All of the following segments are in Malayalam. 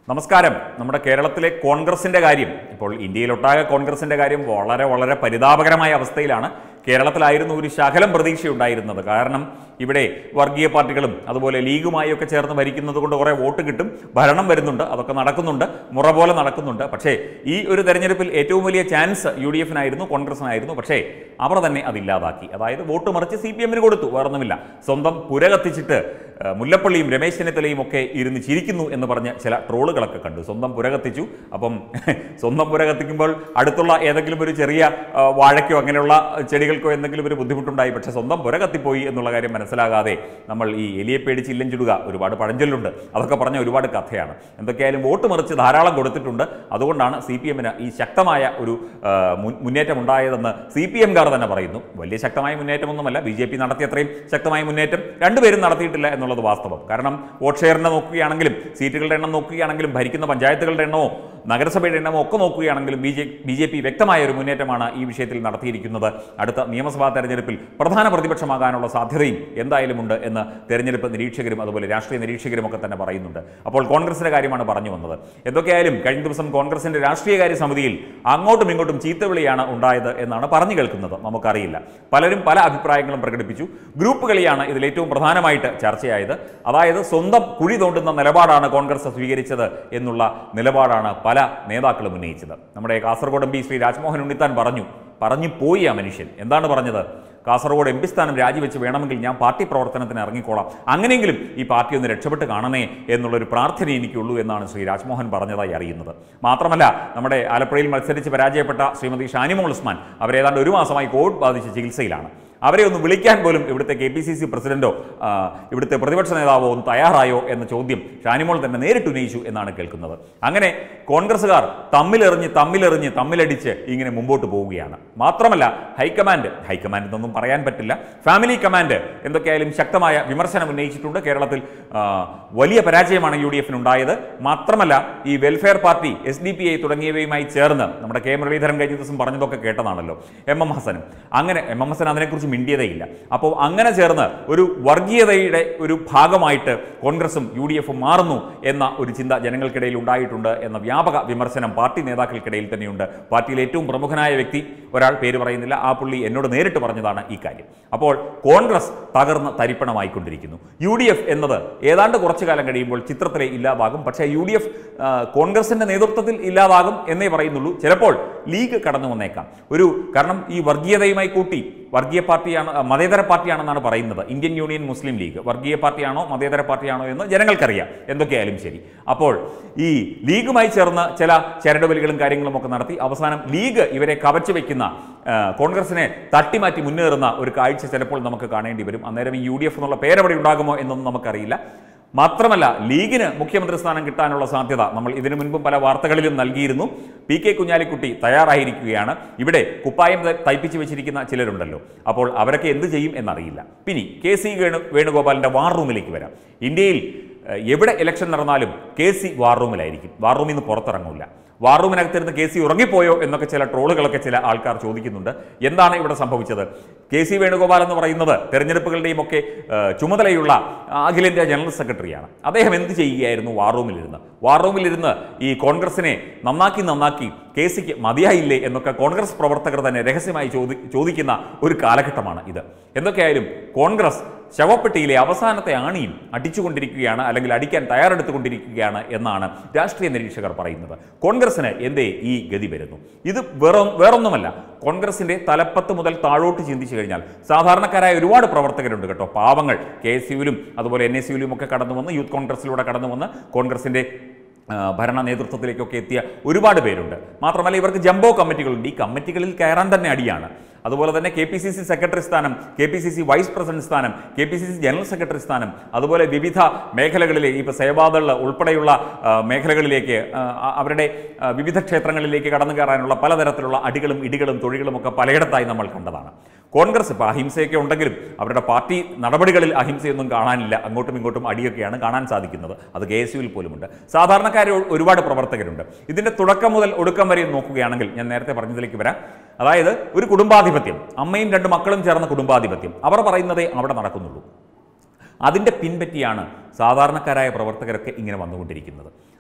നമസ്കാരം നമ്മുടെ കേരളത്തിലെ കോൺഗ്രസിന്റെ കാര്യം ഇപ്പോൾ ഇന്ത്യയിലൊട്ടാകെ കോൺഗ്രസിന്റെ കാര്യം വളരെ വളരെ പരിതാപകരമായ അവസ്ഥയിലാണ് കേരളത്തിലായിരുന്നു ഒരു ശകലം പ്രതീക്ഷയുണ്ടായിരുന്നത് കാരണം ഇവിടെ വർഗീയ പാർട്ടികളും അതുപോലെ ലീഗുമായി ഒക്കെ ചേർന്ന് ഭരിക്കുന്നത് കൊണ്ട് കുറേ വോട്ട് കിട്ടും ഭരണം വരുന്നുണ്ട് അതൊക്കെ നടക്കുന്നുണ്ട് മുറ പോലെ നടക്കുന്നുണ്ട് പക്ഷേ ഈ ഒരു തെരഞ്ഞെടുപ്പിൽ ഏറ്റവും വലിയ ചാൻസ് യു ഡി എഫിനായിരുന്നു കോൺഗ്രസിനായിരുന്നു പക്ഷേ അവർ തന്നെ അതില്ലാതാക്കി അതായത് വോട്ട് മറിച്ച് സി പി എമ്മിന് കൊടുത്തു വേറൊന്നുമില്ല സ്വന്തം പുര കത്തിച്ചിട്ട് ഏഹ്, മുല്ലപ്പള്ളിയും രമേശ് ചെന്നിത്തലയും ഒക്കെ ഇരുന്ന് ചിരിക്കുന്നു എന്ന് പറഞ്ഞ് ചില ട്രോളുകളൊക്കെ കണ്ടു സ്വന്തം പുര കത്തിച്ചു അപ്പം സ്വന്തം പുര കത്തിക്കുമ്പോൾ അടുത്തുള്ള ഏതെങ്കിലും ഒരു ചെറിയ ആ, വാഴയ്ക്കോ അങ്ങനെയുള്ള ചെടികൾക്കോ എന്തെങ്കിലും ഒരു ബുദ്ധിമുട്ടുണ്ടായി പക്ഷേ സ്വന്തം പുര കത്തിപ്പോയി എന്നുള്ള കാര്യം മനസ്സിലാകാതെ നമ്മൾ ഈ എലിയെ പേടിച്ച് ഇല്ലം ചുടുക ഒരുപാട് പഴഞ്ചൊല്ലുണ്ട് അതൊക്കെ പറഞ്ഞ ഒരുപാട് കഥയാണ് എന്തൊക്കെയായാലും വോട്ട് മറിച്ച് ധാരാളം കൊടുത്തിട്ടുണ്ട് അതുകൊണ്ടാണ് സി പി എമ്മിന് ഈ ശക്തമായ ഒരു ആ, മുൻ- മുന്നേറ്റം ഉണ്ടായതെന്ന് സി പി എംകാർ തന്നെ പറയുന്നു വലിയ ശക്തമായ മുന്നേറ്റമൊന്നുമല്ല ബി ജെ പി നടത്തിയത്രയും ശക്തമായ മുന്നേറ്റം രണ്ടുപേരും നടത്തിയിട്ടില്ല എന്നുള്ളത് വാസ്തവം കാരണം വോട്ട് ഷെയറിനെ നോക്കുകയാണെങ്കിലും സീറ്റുകളുടെ എണ്ണം നോക്കുകയാണെങ്കിലും ഭരിക്കുന്ന പഞ്ചായത്തുകളുടെ എണ്ണമോ നഗരസഭയുടെ എണ്ണമോ ഒക്കെ നോക്കുകയാണെങ്കിലും B J B J P വ്യക്തമായ ഒരു മുന്നേറ്റമാണ് ഈ വിഷയത്തിൽ നടത്തിയിരിക്കുന്നത് അടുത്ത നിയമസഭാ തെരഞ്ഞെടുപ്പിൽ പ്രധാന പ്രതിപക്ഷമാകാനുള്ള സാധ്യതയും എന്തായാലും ഉണ്ട് എന്ന് തെരഞ്ഞെടുപ്പ് നിരീക്ഷകരും അതുപോലെ രാഷ്ട്രീയ നിരീക്ഷകരും ഒക്കെ തന്നെ പറയുന്നുണ്ട് അപ്പോൾ കോൺഗ്രസിന്റെ കാര്യമാണ് പറഞ്ഞു വന്നത് എന്തൊക്കെയായാലും കഴിഞ്ഞ ദിവസം കോൺഗ്രസിന്റെ രാഷ്ട്രീയകാര്യ സമിതിയിൽ അങ്ങോട്ടും ഇങ്ങോട്ടും ചീത്തവിളിയാണ് ഉണ്ടായത് എന്നാണ് പറഞ്ഞു കേൾക്കുന്നത് നമുക്കറിയില്ല പലരും പല അഭിപ്രായങ്ങളും പ്രകടിപ്പിച്ചു ഗ്രൂപ്പ് കളിയാണ് ഇതിൽ ഏറ്റവും പ്രധാനമായിട്ട് ചർച്ചയായത് അതായത് സ്വന്തം കുഴി തോണ്ടുന്ന നിലപാടാണ് കോൺഗ്രസ് സ്വീകരിച്ചത് എന്നുള്ള നിലപാടാണ് പല നേതാക്കളും ഉന്നയിച്ചത് നമ്മുടെ കാസർഗോഡ് എം പി ശ്രീ രാജ്മോഹൻ ഉണ്ണിത്താൻ പറഞ്ഞു പറഞ്ഞു പോയി ആ മനുഷ്യൻ എന്താണ് പറഞ്ഞത് കാസർഗോഡ് എം പി സ്ഥാനം രാജിവെച്ച് വേണമെങ്കിൽ ഞാൻ പാർട്ടി പ്രവർത്തനത്തിന് ഇറങ്ങിക്കോളാം അങ്ങനെയെങ്കിലും ഈ പാർട്ടി ഒന്ന് രക്ഷപ്പെട്ട് കാണണേ എന്നുള്ളൊരു പ്രാർത്ഥന എനിക്കുള്ളൂ എന്നാണ് ശ്രീ രാജ്മോഹൻ പറഞ്ഞതായി അറിയുന്നത് മാത്രമല്ല നമ്മുടെ ആലപ്പുഴയിൽ മത്സരിച്ച് പരാജയപ്പെട്ട ശ്രീമതി ഷാനിമോൾ ഉസ്മാൻ അവരേതാണ്ട് ഒരു മാസമായി കോവിഡ് ബാധിച്ച് ചികിത്സയിലാണ് അവരെ ഒന്ന് വിളിക്കാൻ പോലും ഇവിടുത്തെ കെ പി സി സി പ്രസിഡന്റോ ആ, ഇവിടുത്തെ പ്രതിപക്ഷ നേതാവോ ഒന്ന് തയ്യാറായോ എന്ന ചോദ്യം ഷാനിമോൾ തന്നെ നേരിട്ട് ഉന്നയിച്ചു എന്നാണ് കേൾക്കുന്നത് അങ്ങനെ കോൺഗ്രസ്സുകാർ തമ്മിലെറിഞ്ഞ് തമ്മിലെറിഞ്ഞ് തമ്മിലടിച്ച് ഇങ്ങനെ മുമ്പോട്ട് പോവുകയാണ് മാത്രമല്ല ഹൈക്കമാൻഡ് ഹൈക്കമാൻഡ് എന്നൊന്നും പറയാൻ പറ്റില്ല ഫാമിലി കമാൻഡ് എന്തൊക്കെയായാലും ശക്തമായ വിമർശനം ഉന്നയിച്ചിട്ടുണ്ട് കേരളത്തിൽ ആ, വലിയ പരാജയമാണ് യു ഡി എഫിന് ഉണ്ടായത് മാത്രമല്ല ഈ welfare party S D P I തുടങ്ങിയവയുമായി ചേർന്ന് നമ്മുടെ കെ മുരളീധരൻ കഴിഞ്ഞ ദിവസം പറഞ്ഞതൊക്കെ കേട്ടതാണല്ലോ എം എം ഹസനും അങ്ങനെ എം എം ഹസൻ അതിനെക്കുറിച്ച് മിണ്ടിയതേയില്ല അപ്പോൾ അങ്ങനെ ചേർന്ന് ഒരു വർഗീയതയുടെ ഒരു ഭാഗമായിട്ട് കോൺഗ്രസും യു ഡി എഫും മാറുന്നു എന്ന ഒരു ചിന്ത ജനങ്ങൾക്കിടയിൽ ഉണ്ടായിട്ടുണ്ട് എന്ന വ്യാപക വിമർശനം പാർട്ടി നേതാക്കൾക്കിടയിൽ തന്നെയുണ്ട് പാർട്ടിയിലെ ഏറ്റവും പ്രമുഖനായ വ്യക്തി ഒരാൾ പേര് പറയുന്നില്ല ആ പുള്ളി എന്നോട് നേരിട്ട് പറഞ്ഞതാണ് ഈ കാര്യം അപ്പോൾ കോൺഗ്രസ് തകർന്ന് തരിപ്പണമായിക്കൊണ്ടിരിക്കുന്നു യു ഡി എഫ് എന്നത് ഏതാണ്ട് കുറച്ചു കാലം കഴിയുമ്പോൾ ചിത്രത്തിലെ ഇല്ലാതാകും പക്ഷേ യു ഡി എഫ് കോൺഗ്രസിന്റെ നേതൃത്വത്തിൽ ഇല്ലാതാകും എന്നേ പറയുന്നുള്ളൂ ചിലപ്പോൾ ലീഗ് കടന്നു വന്നേക്കാം ഒരു കാരണം ഈ വർഗീയതയുമായി കൂട്ടി വർഗീയ പാർട്ടിയാണ് അഹ് മതേതര പാർട്ടിയാണെന്നാണ് പറയുന്നത് ഇന്ത്യൻ യൂണിയൻ മുസ്ലിം ലീഗ് വർഗീയ പാർട്ടിയാണോ മതേതര പാർട്ടിയാണോ എന്ന് ജനങ്ങൾക്കറിയാം എന്തൊക്കെയായാലും ശരി അപ്പോൾ ഈ ലീഗുമായി ചേർന്ന് ചില ചരടുവലികളും കാര്യങ്ങളും ഒക്കെ നടത്തി അവസാനം ലീഗ് ഇവരെ കവച്ചു വെക്കുന്ന ആ, കോൺഗ്രസിനെ തട്ടിമാറ്റി മുന്നേറുന്ന ഒരു കാഴ്ച ചിലപ്പോൾ നമുക്ക് കാണേണ്ടി വരും അന്നേരം ഈ യു ഡി എഫ് എന്നുള്ള പേരവിടെ ഉണ്ടാകുമോ എന്നൊന്നും നമുക്കറിയില്ല മാത്രമല്ല ലീഗിന് മുഖ്യമന്ത്രി സ്ഥാനം കിട്ടാനുള്ള സാധ്യത നമ്മൾ ഇതിനു മുൻപും പല വാർത്തകളിലും നൽകിയിരുന്നു പി കെ കുഞ്ഞാലിക്കുട്ടി തയ്യാറായിരിക്കുകയാണ് ഇവിടെ കുപ്പായം ത- തയ്പ്പിച്ച് വെച്ചിരിക്കുന്ന ചിലരുണ്ടല്ലോ അപ്പോൾ അവരൊക്കെ എന്ത് ചെയ്യും എന്നറിയില്ല പിന്നെ കെ സി വേണു വേണുഗോപാലിന്റെ വാർ റൂമിലേക്ക് വരാം ഇന്ത്യയിൽ ഏഹ്, എവിടെ ഇലക്ഷൻ നടന്നാലും കെ സി വാർ റൂമിലായിരിക്കും വാർ റൂമിൽ നിന്ന് പുറത്തിറങ്ങില്ല വാർ റൂമിനകത്തിരുന്ന് കെ സി ഉറങ്ങിപ്പോയോ എന്നൊക്കെ ചില ട്രോളുകളൊക്കെ ചില ആൾക്കാർ ചോദിക്കുന്നുണ്ട് എന്താണ് ഇവിടെ സംഭവിച്ചത് കെ സി വേണുഗോപാൽ എന്ന് പറയുന്നത് തെരഞ്ഞെടുപ്പുകളുടെയും ഒക്കെ ഏഹ്, ചുമതലയുള്ള അഖിലേന്ത്യാ ജനറൽ സെക്രട്ടറിയാണ് അദ്ദേഹം എന്ത് ചെയ്യുകയായിരുന്നു വാർ റൂമിലിരുന്ന് വാർ റൂമിലിരുന്ന് ഈ കോൺഗ്രസിനെ നന്നാക്കി നന്നാക്കി കെ സിക്ക് മതിയായില്ലേ എന്നൊക്കെ കോൺഗ്രസ് പ്രവർത്തകർ തന്നെ രഹസ്യമായി ചോദി ചോദിക്കുന്ന ഒരു കാലഘട്ടമാണ് ഇത് എന്തൊക്കെയായാലും കോൺഗ്രസ് ശവപ്പെട്ടിയിലെ അവസാനത്തെ ആണിയും അടിച്ചുകൊണ്ടിരിക്കുകയാണ് അല്ലെങ്കിൽ അടിക്കാൻ തയ്യാറെടുത്തുകൊണ്ടിരിക്കുകയാണ് എന്നാണ് രാഷ്ട്രീയ നിരീക്ഷകർ പറയുന്നത് കോൺഗ്രസിന് എന്തേ ഈ ഗതി വരുന്നു ഇത് വേറെ വേറൊന്നുമല്ല കോൺഗ്രസിന്റെ തലപ്പത്ത് മുതൽ താഴോട്ട് ചിന്തിച്ചു കഴിഞ്ഞാൽ സാധാരണക്കാരായ ഒരുപാട് പ്രവർത്തകരുണ്ട് കേട്ടോ പാവങ്ങൾ കെ എസ് യുവിലും അതുപോലെ എൻ എസ് യുവിലും ഒക്കെ കടന്നു വന്ന് യൂത്ത് കോൺഗ്രസിലൂടെ കടന്നു വന്ന് കോൺഗ്രസിന്റെ ആ, ഭരണ നേതൃത്വത്തിലേക്കൊക്കെ എത്തിയ ഒരുപാട് പേരുണ്ട് മാത്രമല്ല ഇവർക്ക് ജംബോ കമ്മിറ്റികളുണ്ട് ഈ കമ്മിറ്റികളിൽ കയറാൻ തന്നെ അടിയാണ് അതുപോലെ തന്നെ K P C C secretary സ്ഥാനം K P C C vice president സ്ഥാനം K P C C general secretary സ്ഥാനം അതുപോലെ വിവിധ മേഖലകളിലെ ഇപ്പോൾ സേവാദൾ ഉൾപ്പെടെയുള്ള ആ, മേഖലകളിലേക്ക് ആ, ആ, അവരുടെ ആ, വിവിധ ക്ഷേത്രങ്ങളിലേക്ക് കടന്നു കയറാനുള്ള പലതരത്തിലുള്ള അടികളും ഇടികളും തൊഴികളും ഒക്കെ പലയിടത്തായി നമ്മൾ കണ്ടതാണ് കോൺഗ്രസ് ഇപ്പോൾ അഹിംസയൊക്കെ ഉണ്ടെങ്കിലും അവരുടെ പാർട്ടി നടപടികളിൽ അഹിംസയൊന്നും കാണാനില്ല അങ്ങോട്ടും ഇങ്ങോട്ടും അടിയൊക്കെയാണ് കാണാൻ സാധിക്കുന്നത് അത് കെ എസ് യുവിൽ പോലുമുണ്ട് സാധാരണക്കാർ ഒരുപാട് പ്രവർത്തകരുണ്ട് ഇതിന്റെ തുടക്കം മുതൽ ഒടുക്കം വരെ നോക്കുകയാണെങ്കിൽ ഞാൻ നേരത്തെ പറഞ്ഞതിലേക്ക് വരാം അതായത് ഒരു കുടുംബാധിപത്യം അമ്മയും രണ്ട് മക്കളും ചേർന്ന കുടുംബാധിപത്യം അവർ പറയുന്നതേ അവിടെ നടക്കുന്നുള്ളൂ അതിൻ്റെ പിൻപറ്റിയാണ് സാധാരണക്കാരായ പ്രവർത്തകരൊക്കെ ഇങ്ങനെ വന്നുകൊണ്ടിരിക്കുന്നത്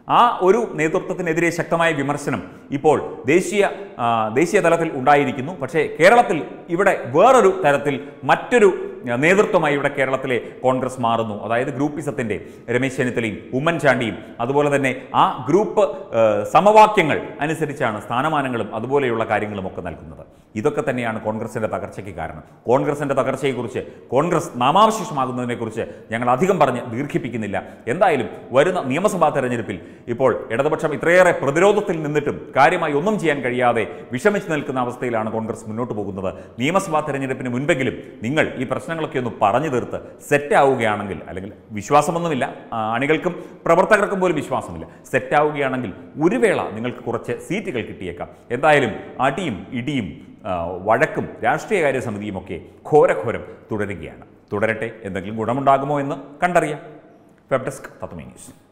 ആ ഒരു നേതൃത്വത്തിനെതിരെ ശക്തമായ വിമർശനം ഇപ്പോൾ ദേശീയ ആ, ദേശീയ തലത്തിൽ ഉണ്ടായിരിക്കുന്നു പക്ഷേ കേരളത്തിൽ ഇവിടെ വേറൊരു തരത്തിൽ മറ്റൊരു ആ, നേതൃത്വമായി ഇവിടെ കേരളത്തിലെ കോൺഗ്രസ് മാറുന്നു അതായത് ഗ്രൂപ്പിസത്തിൻ്റെ രമേശ് ചെന്നിത്തലയും ഉമ്മൻചാണ്ടിയും അതുപോലെ തന്നെ ആ ഗ്രൂപ്പ് ആ, സമവാക്യങ്ങൾ അനുസരിച്ചാണ് സ്ഥാനമാനങ്ങളും അതുപോലെയുള്ള കാര്യങ്ങളും ഒക്കെ നൽകുന്നത് ഇതൊക്കെ തന്നെയാണ് കോൺഗ്രസിൻ്റെ തകർച്ചയ്ക്ക് കാരണം കോൺഗ്രസിൻ്റെ തകർച്ചയെക്കുറിച്ച് കോൺഗ്രസ് നാമാവശേഷമാകുന്നതിനെക്കുറിച്ച് ഞങ്ങൾ അധികം പറഞ്ഞ് ദീർഘിപ്പിക്കുന്നില്ല എന്തായാലും വരുന്ന നിയമസഭാ തെരഞ്ഞെടുപ്പിൽ ഇപ്പോൾ ഇടതുപക്ഷം ഇത്രയേറെ പ്രതിരോധത്തിൽ നിന്നിട്ടും കാര്യമായി ഒന്നും ചെയ്യാൻ കഴിയാതെ വിഷമിച്ച് നിൽക്കുന്ന അവസ്ഥയിലാണ് കോൺഗ്രസ് മുന്നോട്ട് പോകുന്നത് നിയമസഭാ തെരഞ്ഞെടുപ്പിന് മുൻപെങ്കിലും നിങ്ങൾ ഈ പ്രശ്നങ്ങളൊക്കെ ഒന്ന് പറഞ്ഞു തീർത്ത് സെറ്റ് ആവുകയാണെങ്കിൽ അല്ലെങ്കിൽ വിശ്വാസമൊന്നുമില്ല ആ, അണികൾക്കും പ്രവർത്തകർക്കും പോലും വിശ്വാസമില്ല സെറ്റ് ആവുകയാണെങ്കിൽ ഒരു വേള നിങ്ങൾക്ക് കുറച്ച് സീറ്റുകൾ കിട്ടിയേക്കാം എന്തായാലും അടിയും ഇടിയും ആ, വഴക്കും രാഷ്ട്രീയകാര്യ സമിതിയുമൊക്കെ ഘോരഘോരം തുടരുകയാണ് തുടരട്ടെ എന്തെങ്കിലും ഗുണമുണ്ടാകുമോ എന്ന് കണ്ടറിയാം വെബ് ഡെസ്ക് തത്വമേ ന്യൂസ്